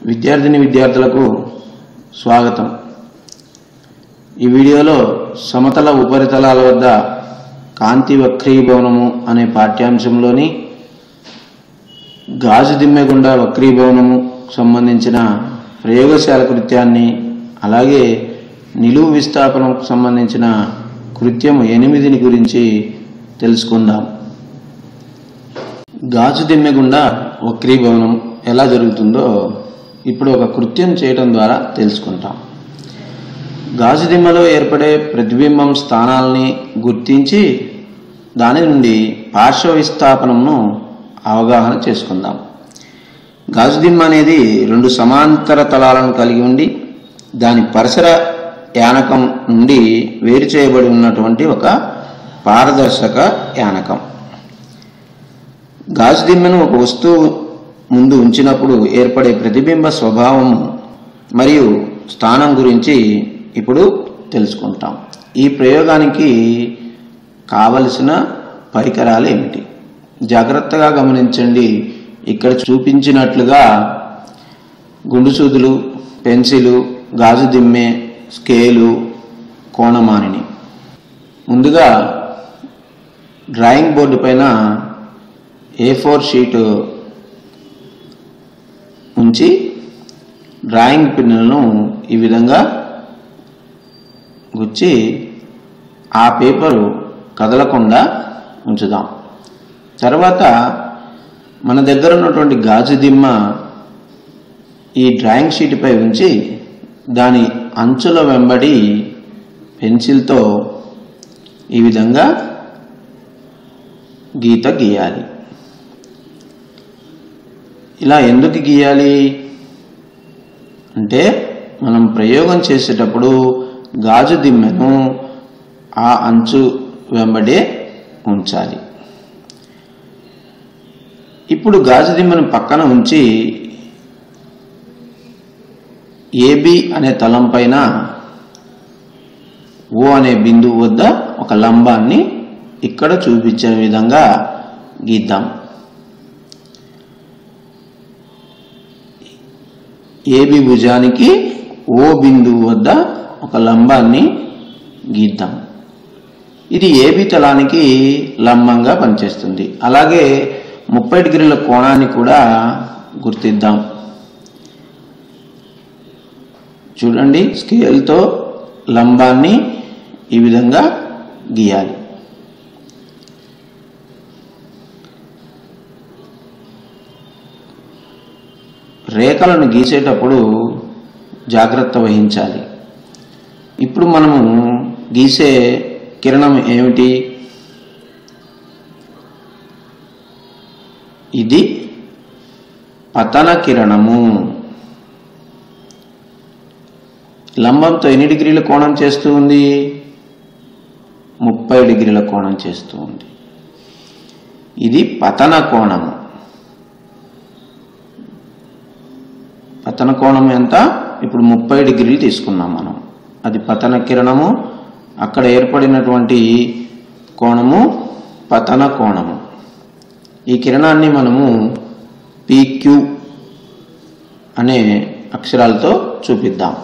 విద్యార్థిని విద్యార్థులకు స్వాగతం ఈ వీడియోలో సమతల ఉపరితలాల వద్ద కాంతి వక్రీభవనము అనే పాఠ్యాంశంలోని గాజు దిమ్మె గుండా వక్రీభవనము సంబంధించిన ప్రయోగశాల కృత్యాన్ని అలాగే నిలువు విస్థాపనకు సంబంధించిన కృత్యము ఎనిమిదిని గురించి తెలుసుకుందాం గాజు దిమ్మె గుండా వక్రీభవనం ఎలా జరుగుతుందో ఇప్పుడు ఒక కృత్యం చేయడం ద్వారా తెలుసుకుంటాం గాజు దిమ్మలో ఏర్పడే ప్రతిబింబం స్థానాల్ని గుర్తించి దాని నుండి పార్శ్వ విస్థాపనమును అవగాహన చేసుకుందాం గాజు దిమ్మ అనేది రెండు సమాంతర తలాలను కలిగి ఉండి దాని పరిసర యానకం నుండి వేరు చేయబడి ఉన్నటువంటి ఒక పారదర్శక యానకం గాజు దిమ్మెను ఒక వస్తువు ముందు ఉంచినప్పుడు ఏర్పడే ప్రతిబింబ స్వభావము మరియు స్థానం గురించి ఇప్పుడు తెలుసుకుంటాం ఈ ప్రయోగానికి కావలసిన పరికరాలు ఏమిటి జాగ్రత్తగా గమనించండి ఇక్కడ చూపించినట్లుగా గుండు సూదులు పెన్సిలు గాజు దిమ్మె స్కేలు కోణమానిని ముందుగా డ్రాయింగ్ బోర్డు పైన ఏ ఫోర్ షీటు ఉంచి డ్రాయింగ్ పిన్నులను ఈ విధంగా గుచ్చి ఆ పేపరు కదలకుండా ఉంచుదాం తర్వాత మన దగ్గర ఉన్నటువంటి గాజు దిమ్మ ఈ డ్రాయింగ్ షీట్పై ఉంచి దాని అంచుల వెంబడి పెన్సిల్తో ఈ విధంగా గీత గీయాలి ఇలా ఎందుకు గీయాలి అంటే మనం ప్రయోగం చేసేటప్పుడు గాజు దిమ్మెను ఆ అంచు వెంబడే ఉంచాలి ఇప్పుడు గాజు దిమ్మను పక్కన ఉంచి ఏబి అనే తలం పైన ఓ అనే బిందువు వద్ద ఒక లంబాన్ని ఇక్కడ చూపించే విధంగా గీద్దాం ఏబి భుజానికి ఓ బిందువు వద్ద ఒక లంబాన్ని గీద్దాం ఇది ఏబి తలానికి లంబంగా పనిచేస్తుంది అలాగే ముప్పై డిగ్రీల కోణాన్ని కూడా గుర్తిద్దాం చూడండి స్కేల్తో లంబాన్ని ఈ విధంగా గీయాలి రేఖలను గీసేటప్పుడు జాగ్రత్త వహించాలి ఇప్పుడు మనము గీసే కిరణం ఏమిటి ఇది పతన కిరణము లంబంతో ఎన్ని డిగ్రీల కోణం చేస్తూ ఉంది ముప్పై డిగ్రీల కోణం చేస్తూ ఉంది ఇది పతన కోణము పతన కోణం ఎంత ఇప్పుడు ముప్పై డిగ్రీలు తీసుకున్నాం మనం అది పతన కిరణము అక్కడ ఏర్పడినటువంటి కోణము పతన కోణము ఈ కిరణాన్ని మనము పీక్యూ అనే అక్షరాలతో చూపిద్దాం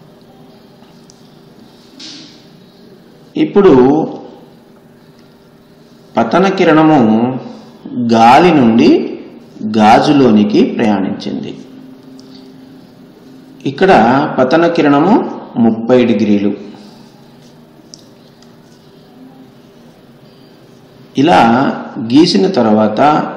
ఇప్పుడు పతన కిరణము గాలి నుండి గాజులోనికి ప్రయాణించింది ఇక్కడ పతన కిరణము ముప్పై డిగ్రీలు ఇలా గీసిన తర్వాత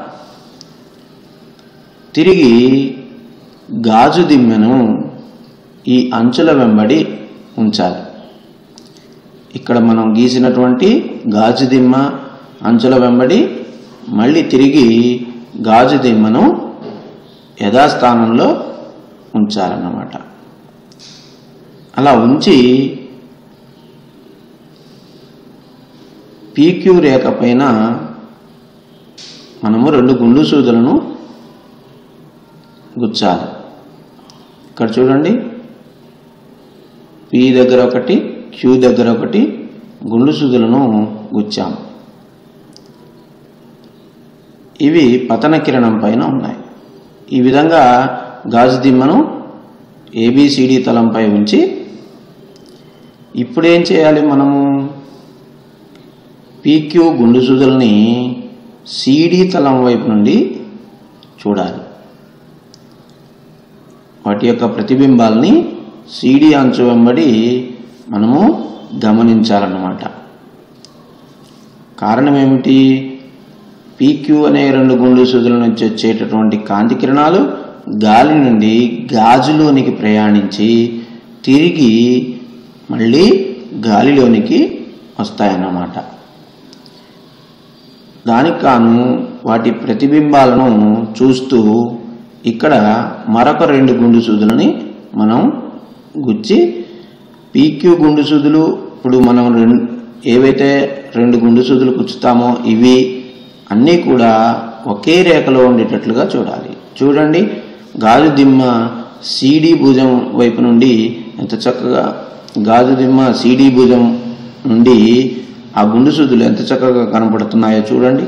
తిరిగి గాజు దిమ్మెను ఈ అంచుల వెంబడి ఉంచాలి ఇక్కడ మనం గీసినటువంటి గాజు దిమ్మ అంచుల వెంబడి మళ్ళీ తిరిగి గాజు దిమ్మను యథాస్థానంలో ఉంచాలన్నమాట అలా ఉంచి పీక్యూ రేఖ పైన మనము రెండు గుండు సూదులను గుచ్చాలి ఇక్కడ చూడండి పి దగ్గర ఒకటి క్యూ దగ్గర ఒకటి గుండు సూదులను గుచ్చాము ఇవి పతన కిరణం పైన ఉన్నాయి ఈ విధంగా గాజు దిమ్మను ఏబిసిడి తలంపై ఉంచి ఇప్పుడు ఏం చేయాలి మనము పీక్యూ గుండు సూదుల్ని సిడి తలం వైపు నుండి చూడాలి వాటి యొక్క ప్రతిబింబాల్ని సిడి అంచు వెంబడి మనము గమనించాలన్నమాట కారణం ఏమిటి పీక్యూ అనే రెండు గుండు సూదుల నుంచి వచ్చేటటువంటి కాంతి కిరణాలు గాలి నుండి గాజులోనికి ప్రయాణించి తిరిగి మళ్ళీ గాలిలోనికి వస్తాయన్నమాట దానికి కాను వాటి ప్రతిబింబాలను చూస్తూ ఇక్కడ మరొక రెండు గుండు సూదులని మనం గుచ్చి పీక్యూ గుండు సూదులు ఇప్పుడు మనం రెండు ఏవైతే రెండు గుండు సూదులు గుచ్చుతామో ఇవి అన్నీ కూడా ఒకే రేఖలో ఉండేటట్లుగా చూడాలి చూడండి గాజు దిమ్మ సిడి భుజం వైపు నుండి ఎంత చక్కగా గాజు దిమ్మ సిడి భుజం నుండి ఆ గుండు సూదులు ఎంత చక్కగా కనపడుతున్నాయో చూడండి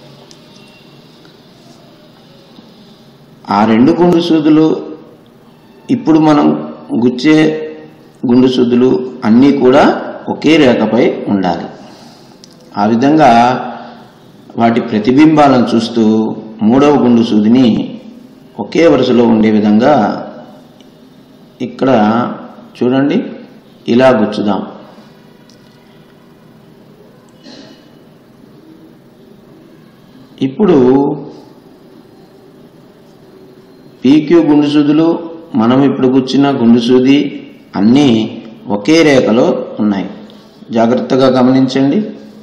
ఆ రెండు గుండు సూదులు ఇప్పుడు మనం గుచ్చే గుండు సూదులు అన్నీ కూడా ఒకే రేఖపై ఉండాలి ఆ విధంగా వాటి ప్రతిబింబాలను చూస్తూ మూడవ గుండు సూదిని ఒకే వరుసలో ఉండే విధంగా ఇక్కడ చూడండి ఇలా గుచ్చుదాం ఇప్పుడు పీక్యూ గుండు సూదులు మనం ఇప్పుడు కూర్చున్న గుండు సూది అన్నీ ఒకే రేఖలో ఉన్నాయి జాగ్రత్తగా గమనించండి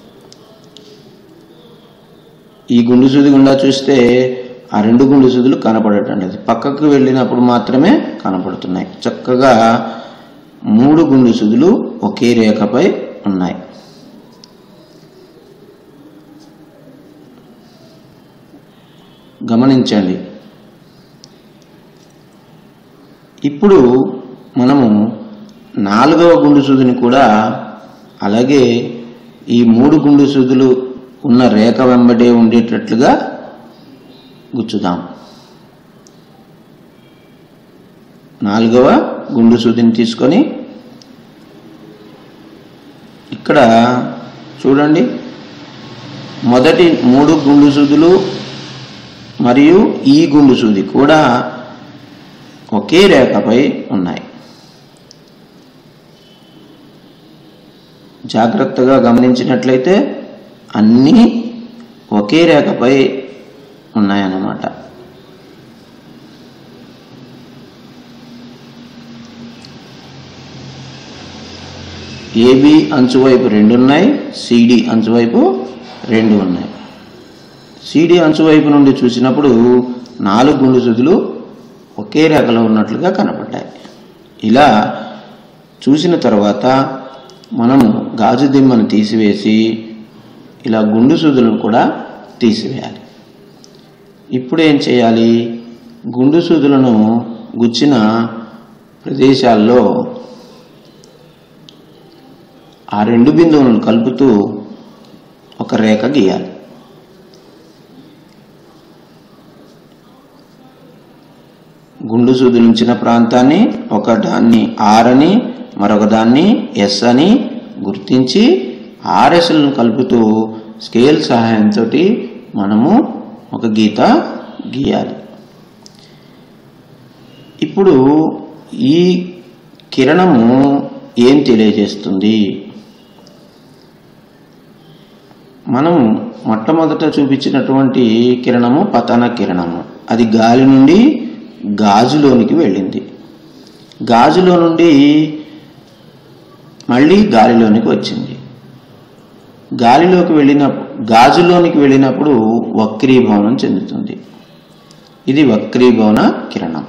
ఈ గుండు సూది గుండా చూస్తే ఆ రెండు గుండు సూదులు కనపడటం లేదు పక్కకు వెళ్ళినప్పుడు మాత్రమే కనపడుతున్నాయి చక్కగా మూడు గుండు సూదులు ఒకే రేఖపై ఉన్నాయి గమనించండి ఇప్పుడు మనము నాలుగవ గుండు సూదిని కూడా అలాగే ఈ మూడు గుండు సూదులు ఉన్న రేఖ వెంబడే ఉండేటట్లుగా గుచ్చుదాం నాలుగవ గుండు సూదిని తీసుకొని ఇక్కడ చూడండి మొదటి మూడు గుండు సూదులు మరియు ఈ గుండు సూది కూడా ఒకే రేఖపై ఉన్నాయి జాగ్రత్తగా గమనించినట్లయితే అన్నీ ఒకే రేఖపై ఉన్నాయన్నమాట ఏబి అంచువైపు రెండు ఉన్నాయి సిడి అంచువైపు రెండు ఉన్నాయి సిడి అంచువైపు నుండి చూసినప్పుడు నాలుగు గుండు సుదులు ఒకే రేఖలో ఉన్నట్లుగా కనపడ్డాయి ఇలా చూసిన తర్వాత మనము గాజు దిమ్మను తీసివేసి ఇలా గుండు సూదులను కూడా తీసివేయాలి ఇప్పుడు ఏం చేయాలి గుండు సూదులను గుచ్చిన ప్రదేశాల్లో ఆ రెండు బిందువులను కలుపుతూ ఒక రేఖ గీయాలి గుండు సూదులుంచిన ప్రాంతాన్ని ఒక దాన్ని ఆర్ అని మరొక దాన్ని ఎస్ అని గుర్తించి ఆర్ఎస్లను కలుపుతూ స్కేల్ సహాయంతో మనము ఒక గీత గీయాలి ఇప్పుడు ఈ కిరణము ఏం తెలియజేస్తుంది మనం మొట్టమొదట చూపించినటువంటి కిరణము పతన కిరణము అది గాలి నుండి గాజులోనికి వెళ్ళింది గాజులో నుండి మళ్ళీ గాలిలోనికి వచ్చింది గాలిలోకి వెళ్ళిన గాజులోనికి వెళ్ళినప్పుడు వక్రీభవనం చెందుతుంది ఇది వక్రీభవన కిరణం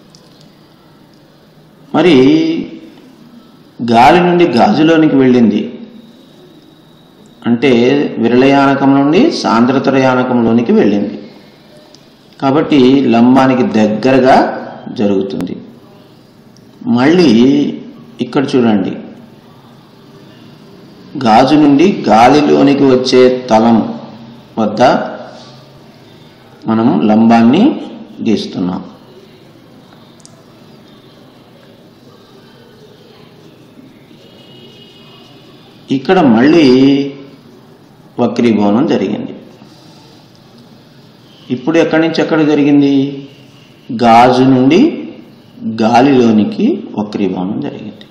మరి గాలి నుండి గాజులోనికి వెళ్ళింది అంటే విరళయానకం నుండి సాంద్రతరయానకంలోనికి వెళ్ళింది కాబట్టి లంబానికి దగ్గరగా జరుగుతుంది మళ్ళీ ఇక్కడ చూడండి గాజు నుండి గాలిలోనికి వచ్చే తలం వద్ద మనం లంబాన్ని గీస్తున్నాం ఇక్కడ మళ్ళీ వక్రీభవనం జరిగింది ఇప్పుడు ఎక్కడి నుంచి ఎక్కడ జరిగింది గాజు నుండి గాలిలోనికి వక్రీభవనం జరిగింది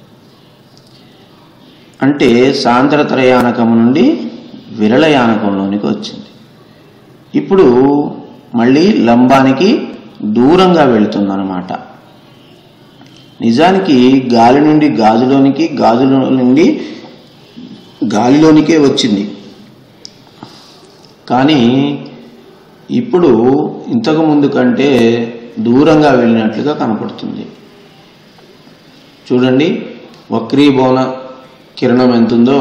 అంటే సాంద్రత్రయానకం నుండి విరళయానకంలోనికి వచ్చింది ఇప్పుడు మళ్ళీ లంబానికి దూరంగా వెళుతుందన్నమాట నిజానికి గాలి నుండి గాజులోనికి గాజులో నుండి గాలిలోనికే వచ్చింది కానీ ఇప్పుడు ఇంతకు ముందు కంటే దూరంగా వెళ్ళినట్లుగా కనపడుతుంది చూడండి వక్రీభవన కిరణం ఎంతుందో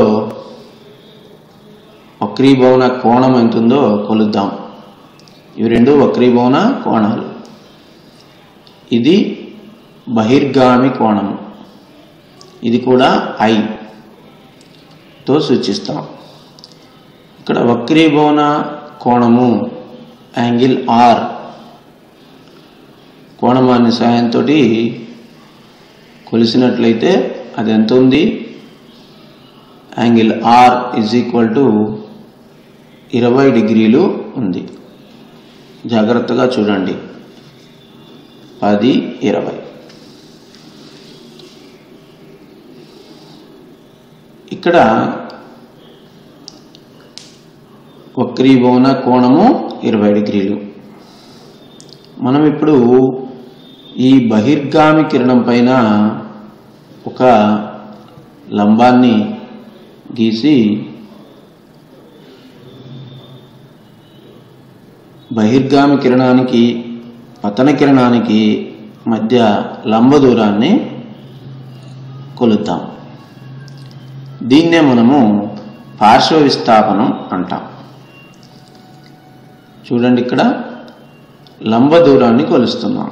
వక్రీభవన కోణం ఎంతుందో కొలుద్దాం ఇవి రెండు వక్రీభవన కోణాలు ఇది బహిర్గామి కోణము ఇది కూడా ఐ తో సూచిస్తాం ఇక్కడ వక్రీభవన కోణము యాంగిల్ ఆర్ కోణమాన్ని సాయంతో కొలిసినట్లయితే అది ఎంత ఉంది angle r is equal to ఇరవై డిగ్రీలు ఉంది జాగ్రత్తగా చూడండి పది ఇరవై ఇక్కడ వక్రీభవన కోణము ఇరవై డిగ్రీలు మనం ఇప్పుడు ఈ బహిర్గామి కిరణం పైన ఒక లంబాన్ని గీసి బహిర్గామి కిరణానికి పతన కిరణానికి మధ్య లంబ దూరాన్ని కొలుద్దాం దీన్నే మనము పార్శ్వ విస్థాపనం అంటాం చూడండి ఇక్కడ లంబ దూరాన్ని కొలుస్తున్నాం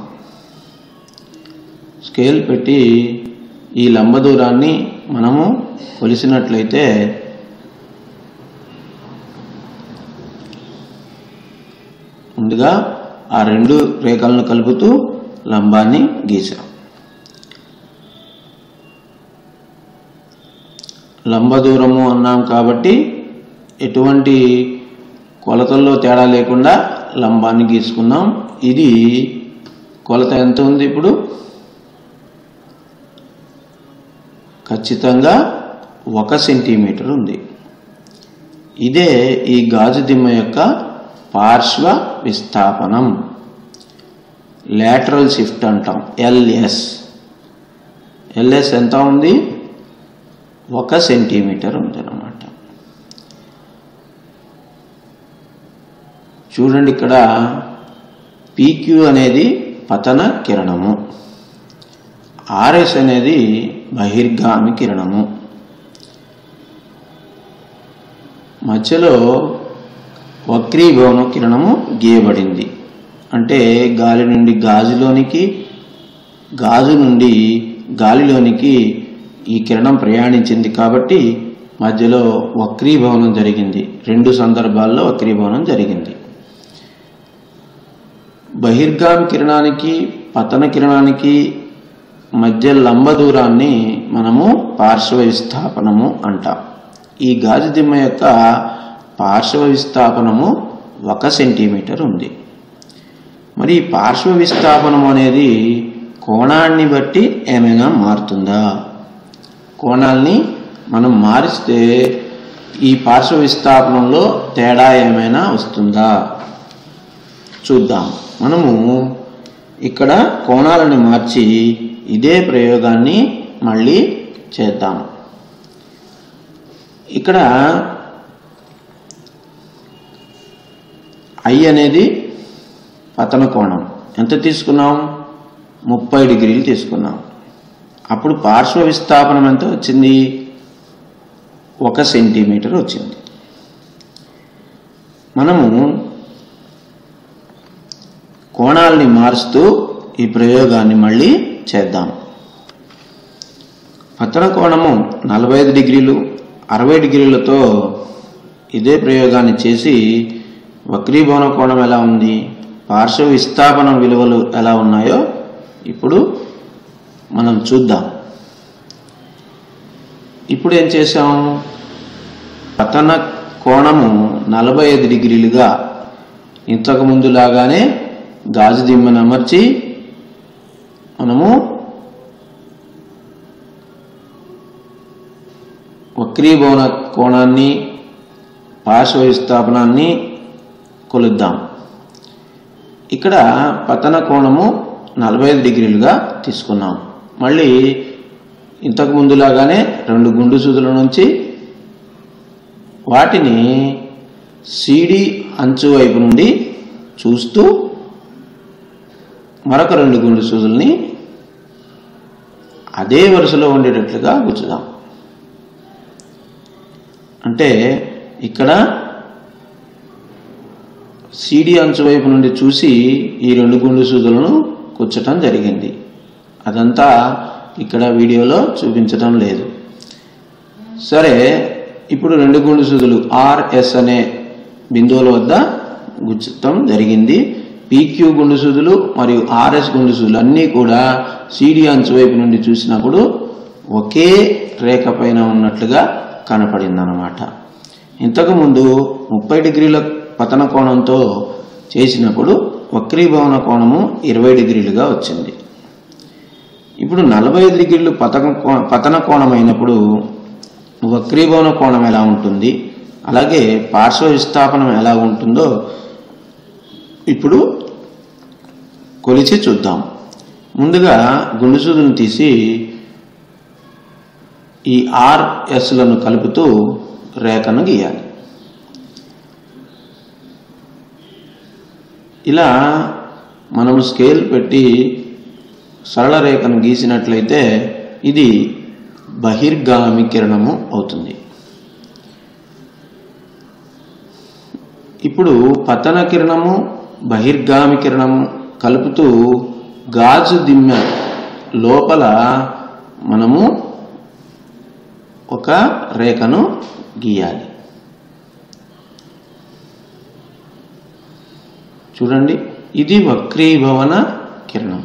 స్కేల్ పెట్టి ఈ లంబ దూరాన్ని మనము కొలిసినట్లయితే ముందుగా ఆ రెండు రేఖలను కలుపుతూ లంబాన్ని గీసాం లంబ దూరము అన్నాం కాబట్టి ఎటువంటి కొలతల్లో తేడా లేకుండా లంబాన్ని గీసుకున్నాం ఇది కొలత ఎంత ఉంది ఇప్పుడు ఖచ్చితంగా ఒక సెంటీమీటర్ ఉంది ఇదే ఈ గాజు దిమ్మ యొక్క పార్శ్వ విస్థాపనం లాటరల్ షిఫ్ట్ అంటాం ఎల్ఎస్ ఎల్ఎస్ ఎంత ఉంది ఒక సెంటీమీటర్ ఉంది అన్నమాట చూడండి ఇక్కడ పీక్యూ అనేది పతన కిరణము ఆర్ఎస్ అనేది బహిర్గామి కిరణము మధ్యలో వక్రీభవన కిరణము గీయబడింది అంటే గాలి నుండి గాజులోనికి గాజు నుండి గాలిలోనికి ఈ కిరణం ప్రయాణించింది కాబట్టి మధ్యలో వక్రీభవనం జరిగింది రెండు సందర్భాల్లో వక్రీభవనం జరిగింది బహిర్గామి కిరణానికి పతన కిరణానికి మధ్య లంబ దూరాన్ని మనము పార్శ్వ విస్థాపనము అంటాం ఈ గాజు దిమ్మ యొక్క పార్శ్వ విస్థాపనము ఒక సెంటీమీటర్ ఉంది మరి ఈ పార్శ్వ విస్థాపనం అనేది కోణాన్ని బట్టి ఏమైనా మారుతుందా కోణాల్ని మనం మారిస్తే ఈ పార్శ్వ విస్థాపనంలో తేడా ఏమైనా వస్తుందా చూద్దాం మనము ఇక్కడ కోణాలను మార్చి ఇదే ప్రయోగాన్ని మళ్ళీ చేద్దాం ఇక్కడ ఐ అనేది పతన కోణం ఎంత తీసుకున్నాం ముప్పై డిగ్రీలు తీసుకున్నాం అప్పుడు పార్శ్వ విస్థాపనం ఎంత వచ్చింది ఒక సెంటీమీటర్ వచ్చింది మనము కోణాలని మారుస్తూ ఈ ప్రయోగాన్ని మళ్ళీ చేద్దాం పతన కోణము నలభై ఐదు డిగ్రీలు అరవై డిగ్రీలతో ఇదే ప్రయోగాన్ని చేసి వక్రీభవన కోణం ఎలా ఉంది పార్శ్వ విస్థాపన విలువలు ఎలా ఉన్నాయో ఇప్పుడు మనం చూద్దాం ఇప్పుడు ఏం చేసాం పతన కోణము నలభై ఐదు డిగ్రీలుగా ఇంతకు ముందు లాగానే గాజు దిమ్మను అమర్చి మనము వక్రీభవన కోణాన్ని పార్శ్వ విస్థాపనాన్ని కొలుద్దాం ఇక్కడ పతన కోణము నలభై ఐదు డిగ్రీలుగా తీసుకున్నాం మళ్ళీ ఇంతకు ముందులాగానే రెండు గుండు సూదుల నుంచి వాటిని సిడి అంచు వైపు నుండి చూస్తూ మరొక రెండు గుండు సూదుల్ని అదే వరుసలో ఉండేటట్లుగా గుచ్చుదాం అంటే ఇక్కడ సిడి అంచు వైపు నుండి చూసి ఈ రెండు గుండు సూదులను కూర్చటం జరిగింది అదంతా ఇక్కడ వీడియోలో చూపించడం లేదు సరే ఇప్పుడు రెండు గుండు సూదులు ఆర్ఎస్ అనే బిందువుల వద్ద గుచ్చటం జరిగింది పీక్యూ గుండు సూదులు మరియు ఆర్ఎస్ గుండు సూదులు అన్నీ కూడా సిడి అంచు వైపు నుండి చూసినప్పుడు ఒకే రేఖ పైన ఉన్నట్లుగా కనపడింది అన్నమాట ఇంతకుముందు ముప్పై డిగ్రీల పతన కోణంతో చేసినప్పుడు వక్రీభవన కోణము ఇరవై డిగ్రీలుగా వచ్చింది ఇప్పుడు నలభై ఐదు డిగ్రీలు పతన కో- పతన కోణం అయినప్పుడు వక్రీభవన కోణం ఎలా ఉంటుంది అలాగే పార్శ్వ విస్థాపనం ఎలా ఉంటుందో ఇప్పుడు కొలిచి చూద్దాం ముందుగా గుండు సూదును తీసి ఈ ఆర్ఎస్లను కలుపుతూ రేఖను గీయాలి ఇలా మనము స్కేల్ పెట్టి సరళ రేఖను గీసినట్లయితే ఇది బహిర్గామి కిరణము అవుతుంది ఇప్పుడు పతన కిరణము బహిర్గామి కిరణము కలుపుతూ గాజు దిమ్మె లోపల మనము ఒక రేఖను గీయాలి చూడండి ఇది వక్రీభవన కిరణం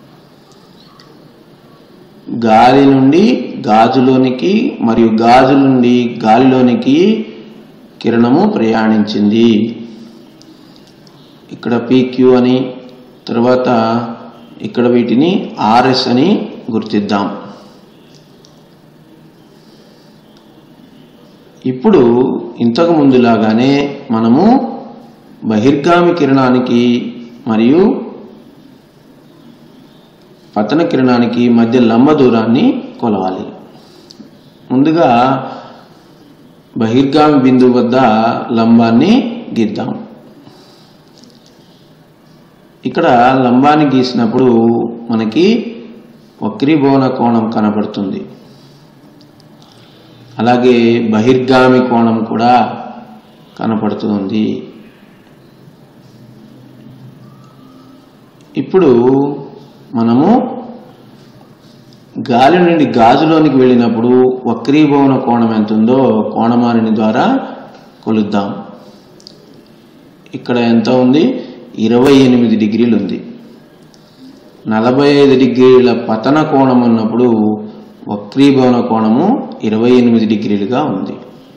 గాలి నుండి గాజులోనికి మరియు గాజు నుండి గాలిలోనికి కిరణము ప్రయాణించింది ఇక్కడ పీక్యూ అని తర్వాత ఇక్కడ వీటిని ఆర్ఎస్ అని గుర్తిద్దాం ఇప్పుడు ఇంతకు ముందులాగానే మనము బహిర్గామి కిరణానికి మరియు పతన కిరణానికి మధ్య లంబ దూరాన్ని కొలవాలి ముందుగా బహిర్గామి బిందువు వద్ద లంబాన్ని గీద్దాం ఇక్కడ లంబాన్ని గీసినప్పుడు మనకి వక్రీభవన కోణం కనబడుతుంది అలాగే బహిర్గామి కోణం కూడా కనపడుతుంది ఇప్పుడు మనము గాలి నుండి గాజులోనికి వెళ్ళినప్పుడు వక్రీభవన కోణం ఎంత ఉందో కోణమానిని ద్వారా కొలుద్దాం ఇక్కడ ఎంత ఉంది ఇరవై ఎనిమిది డిగ్రీలు ఉంది నలభై ఐదు డిగ్రీల పతన కోణం ఉన్నప్పుడు వక్రీభవన కోణము ఇరవై ఎనిమిది డిగ్రీలుగా ఉంది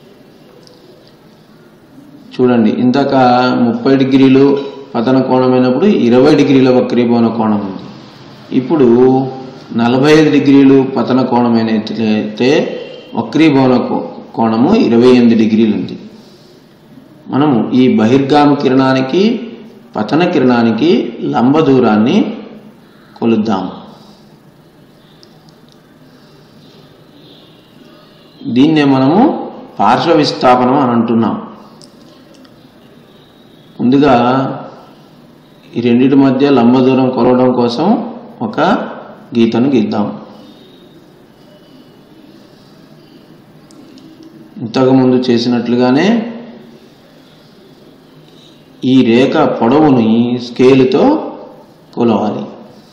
చూడండి ఇందాక ముప్పై డిగ్రీలు పతన కోణం అయినప్పుడు ఇరవై డిగ్రీల వక్రీభవన కోణం ఉంది ఇప్పుడు నలభై ఐదు డిగ్రీలు పతన కోణమైనట్లయితే వక్రీభవన కో- కోణము ఇరవై ఎనిమిది డిగ్రీలు ఉంది మనము ఈ బహిర్గామి కిరణానికి పతన కిరణానికి లంబ దూరాన్ని కొలుద్దాం దీన్నే మనము పార్శ్వ విస్థాపనం అని అంటున్నాం ముందుగా ఈ రెండింటి మధ్య లంబ దూరం కొలవడం కోసం ఒక గీతను గీద్దాం ఇంతకుముందు చేసినట్లుగానే ఈ రేఖ పొడవుని స్కేలుతో కొలవాలి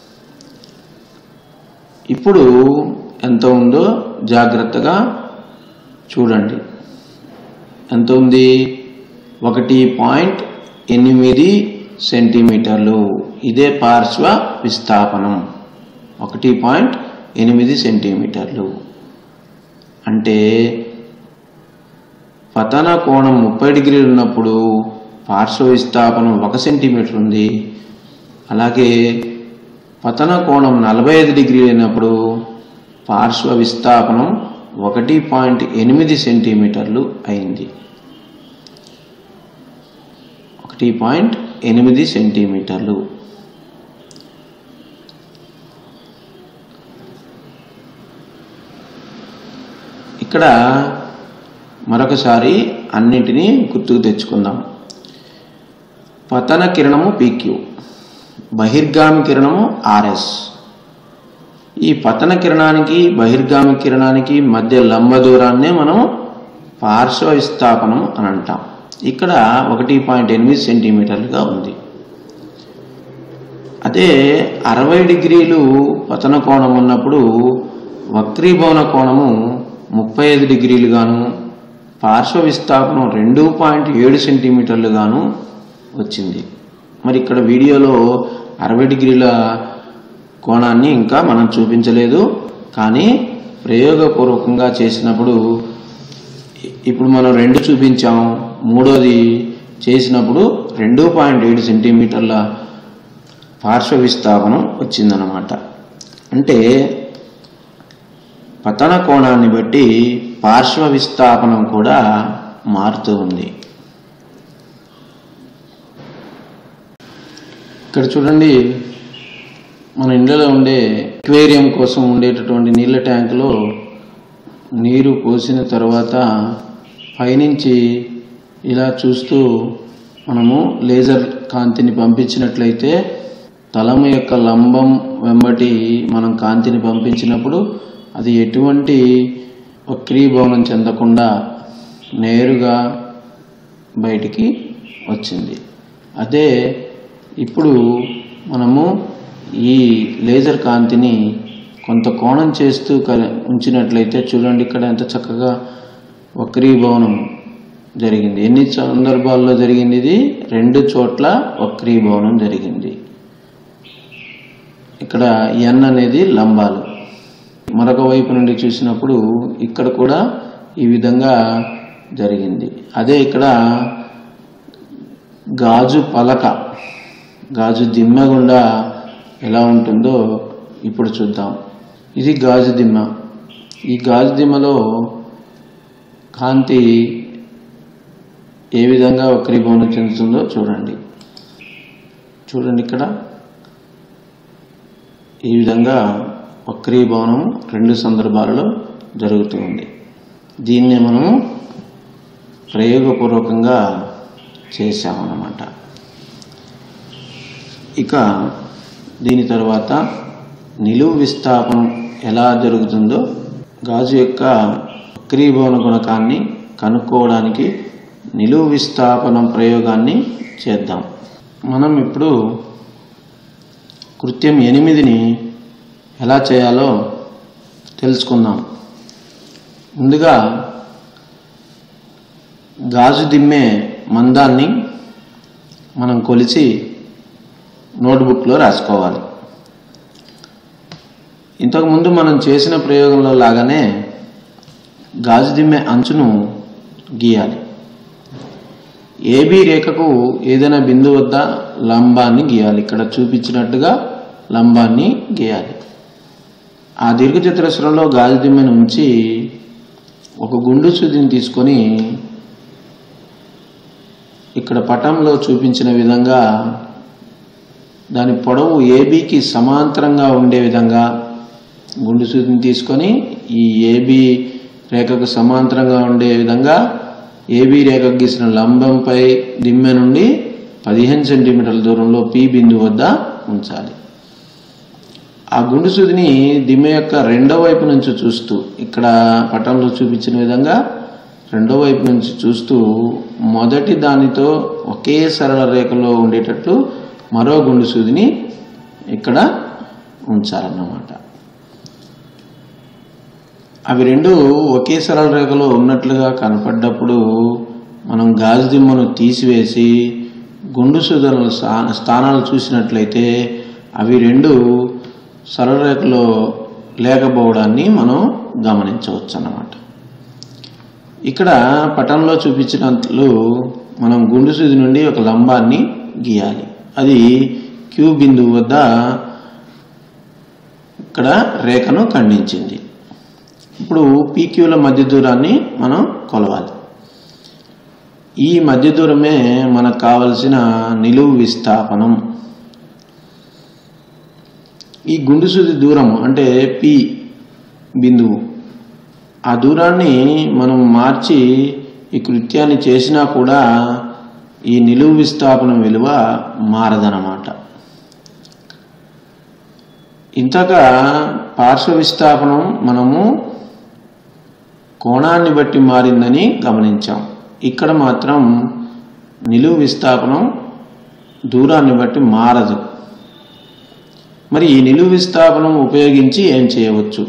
ఇప్పుడు ఎంత ఉందో జాగ్రత్తగా చూడండి ఎంత ఉంది ఒకటి పాయింట్ ఎనిమిది సెంటీమీటర్లు ఇదే పార్శ్వ విస్థాపనం ఒకటి పాయింట్ ఎనిమిది సెంటీమీటర్లు అంటే పతన కోణం ముప్పై డిగ్రీలు ఉన్నప్పుడు పార్శ్వ విస్థాపనం ఒక సెంటీమీటర్ ఉంది అలాగే పతన కోణం నలభై ఐదు డిగ్రీలు అయినప్పుడు పార్శ్వ విస్థాపనం ఒకటి పాయింట్ ఎనిమిది సెంటీమీటర్లు అయింది ఒకటి పాయింట్ ఎనిమిది సెంటీమీటర్లు ఇక్కడ మరొకసారి అన్నింటినీ గుర్తుకు తెచ్చుకుందాం పతన కిరణము పీక్యూ బహిర్గామి కిరణము ఆర్ఎస్ ఈ పతన కిరణానికి బహిర్గామి కిరణానికి మధ్య లంబ దూరాన్నే మనం పార్శ్వ విస్థాపనం అని అంటాం ఇక్కడ ఒకటి పాయింట్ ఎనిమిది సెంటీమీటర్లుగా ఉంది అదే అరవై డిగ్రీలు పతన కోణం ఉన్నప్పుడు వక్రీభవన కోణము ముప్పై ఐదు డిగ్రీలుగాను పార్శ్వ విస్థాపనం రెండు పాయింట్ ఏడు సెంటీమీటర్లుగాను వచ్చింది మరి ఇక్కడ వీడియోలో అరవై డిగ్రీల కోణాన్ని ఇంకా మనం చూపించలేదు కానీ ప్రయోగపూర్వకంగా చేసినప్పుడు ఇప్పుడు మనం రెండు చూపించాం మూడోది చేసినప్పుడు రెండు పాయింట్ ఏడు సెంటీమీటర్ల పార్శ్వ విస్థాపనం వచ్చిందనమాట అంటే పతన కోణాన్ని బట్టి పార్శ్వ విస్థాపనం కూడా మారుతూ ఉంది ఇక్కడ చూడండి మన ఇండ్లలో ఉండే అక్వేరియం కోసం ఉండేటటువంటి నీళ్ళ ట్యాంకులో నీరు పోసిన తర్వాత పైనుంచి ఇలా చూస్తూ మనము లేజర్ కాంతిని పంపించినట్లయితే తలము యొక్క లంబం వెంబటి మనం కాంతిని పంపించినప్పుడు అది ఎటువంటి వక్రీభవనం చెందకుండా నేరుగా బయటికి వచ్చింది అదే ఇప్పుడు మనము ఈ లేజర్ కాంతిని కొంత కోణం చేస్తూ క- ఉంచినట్లయితే చూడండి ఇక్కడ ఎంత చక్కగా వక్రీభవనం జరిగింది ఎన్ని సందర్భాల్లో జరిగింది ఇది రెండు చోట్ల వక్రీభవనం జరిగింది ఇక్కడ ఎన్ అనేది లంబాలు మరొక వైపు నుండి చూసినప్పుడు ఇక్కడ కూడా ఈ విధంగా జరిగింది అదే ఇక్కడ గాజు పలక గాజు దిమ్మ గుండా ఎలా ఉంటుందో ఇప్పుడు చూద్దాం ఇది గాజు దిమ్మ ఈ గాజు దిమ్మలో కాంతి ఏ విధంగా వక్రీభవనం చెందుతుందో చూడండి చూడండి ఇక్కడ ఈ విధంగా వక్రీభవనం రెండు సందర్భాలలో జరుగుతుంది దీన్నే మనము ప్రయోగపూర్వకంగా చేశామన్నమాట ఇక దీని తర్వాత నిలువు విస్థాపనం ఎలా జరుగుతుందో గాజు యొక్క వక్రీభవన గుణకాన్ని కనుక్కోవడానికి నిలువు విస్థాపనం ప్రయోగాన్ని చేద్దాం మనం ఇప్పుడు కృత్యం ఎనిమిదిని ఎలా చేయాలో తెలుసుకుందాం ముందుగా గాజు దిమ్మే మందాన్ని మనం కొలిచి నోట్బుక్లో రాసుకోవాలి ఇంతకుముందు మనం చేసిన ప్రయోగంలో లాగానే గాజు దిమ్మె అంచును గీయాలి ఏబి రేఖకు ఏదైనా బిందువు వద్ద లంబాన్ని గీయాలి ఇక్కడ చూపించినట్టుగా లంబాన్ని గీయాలి ఆ దీర్ఘచతురస్రంలో గాజు దిమ్మెను ఉంచి ఒక గుండు సూదిని తీసుకొని ఇక్కడ పటంలో చూపించిన విధంగా దాని పొడవు ఏబికి సమాంతరంగా ఉండే విధంగా గుండు సూదిని తీసుకొని ఈ ఏబి రేఖకు సమాంతరంగా ఉండే విధంగా ఏబి రేఖకు గీసిన లంబంపై దిమ్మె నుండి పదిహేను సెంటీమీటర్ల దూరంలో పి బిందువు వద్ద ఉంచాలి ఆ గుండు సూదిని దిమ్మె యొక్క రెండో వైపు నుంచి చూస్తూ ఇక్కడ పటంలో చూపించిన విధంగా రెండో వైపు నుంచి చూస్తూ మొదటి దానితో ఒకే సరళ రేఖలో ఉండేటట్లు మరో గుండు సూదిని ఇక్కడ ఉంచాలన్నమాట అవి రెండు ఒకే సరళ రేఖలో ఉన్నట్లుగా కనపడ్డప్పుడు మనం గాజు దిమ్మను తీసివేసి గుండు సూదనల స్థా- స్థానాలు చూసినట్లయితే అవి రెండు సరళ రేఖలో లేకపోవడాన్ని మనం గమనించవచ్చు అన్నమాట ఇక్కడ పటంలో చూపించినట్లు మనం గుండు సూది నుండి ఒక లంబాన్ని గీయాలి అది క్యూ బిందువు వద్ద ఇక్కడ రేఖను ఖండించింది ఇప్పుడు పీక్యూల మధ్య దూరాన్ని మనం కొలవాలి ఈ మధ్య దూరమే మనకు కావలసిన నిలువు విస్థాపనం ఈ గుండు సూది దూరం అంటే పి బిందువు ఆ దూరాన్ని మనం మార్చి ఈ కృత్యాన్ని చేసినా కూడా ఈ నిలువు విస్థాపనం విలువ మారదనమాట ఇంతగా పార్శ్వ విస్థాపనం మనము కోణాన్ని బట్టి మారిందని గమనించాం ఇక్కడ మాత్రం నిలువు విస్థాపనం దూరాన్ని బట్టి మారదు మరి ఈ నిలువు విస్థాపనం ఉపయోగించి ఏం చేయవచ్చు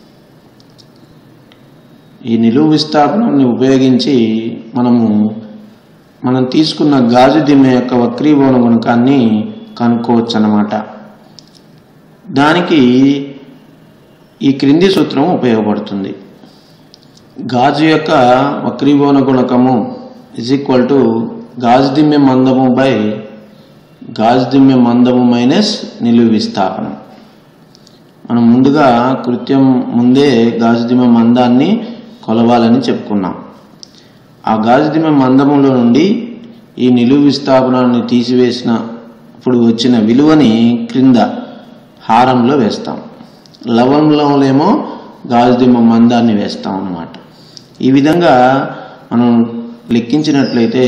ఈ నిలువు విస్థాపనాన్ని ఉపయోగించి మనము మనం తీసుకున్న గాజు దిమ్మె యొక్క వక్రీభవన గుణకాన్ని కనుక్కోవచ్చు అన్నమాట దానికి ఈ క్రింది సూత్రం ఉపయోగపడుతుంది గాజు యొక్క వక్రీభవన గుణకము ఇజ్ ఈక్వల్ టు గాజు దిమ్మె మందము బై గాజు దిమ్మె మందము మైనస్ నిలువు విస్థాపనం మనం ముందుగా కృత్యం ముందే గాజు దిమ్మె మందాన్ని కొలవాలని చెప్పుకున్నాం ఆ గాజు దిమ్మె మందములో నుండి ఈ నిలువు విస్థాపనాన్ని తీసివేసిన ఇప్పుడు వచ్చిన విలువని క్రింద హారంలో వేస్తాం లవంలోనేమో గాజు దిమ్మ మందాన్ని వేస్తాం అన్నమాట ఈ విధంగా మనం లెక్కించినట్లయితే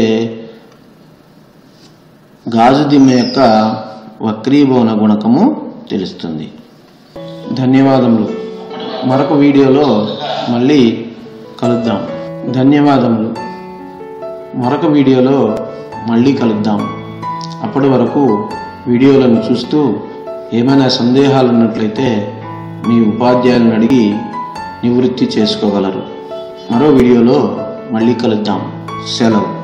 గాజు దిమ్మ యొక్క వక్రీభవన గుణకము తెలుస్తుంది ధన్యవాదములు మరొక వీడియోలో మళ్ళీ కలుద్దాం ధన్యవాదములు మరొక వీడియోలో మళ్ళీ కలుద్దాం అప్పటి వరకు వీడియోలను చూస్తూ ఏమైనా సందేహాలు ఉన్నట్లయితే మీ ఉపాధ్యాయులను అడిగి నివృత్తి చేసుకోగలరు మరో వీడియోలో మళ్ళీ కలుద్దాం సెలవు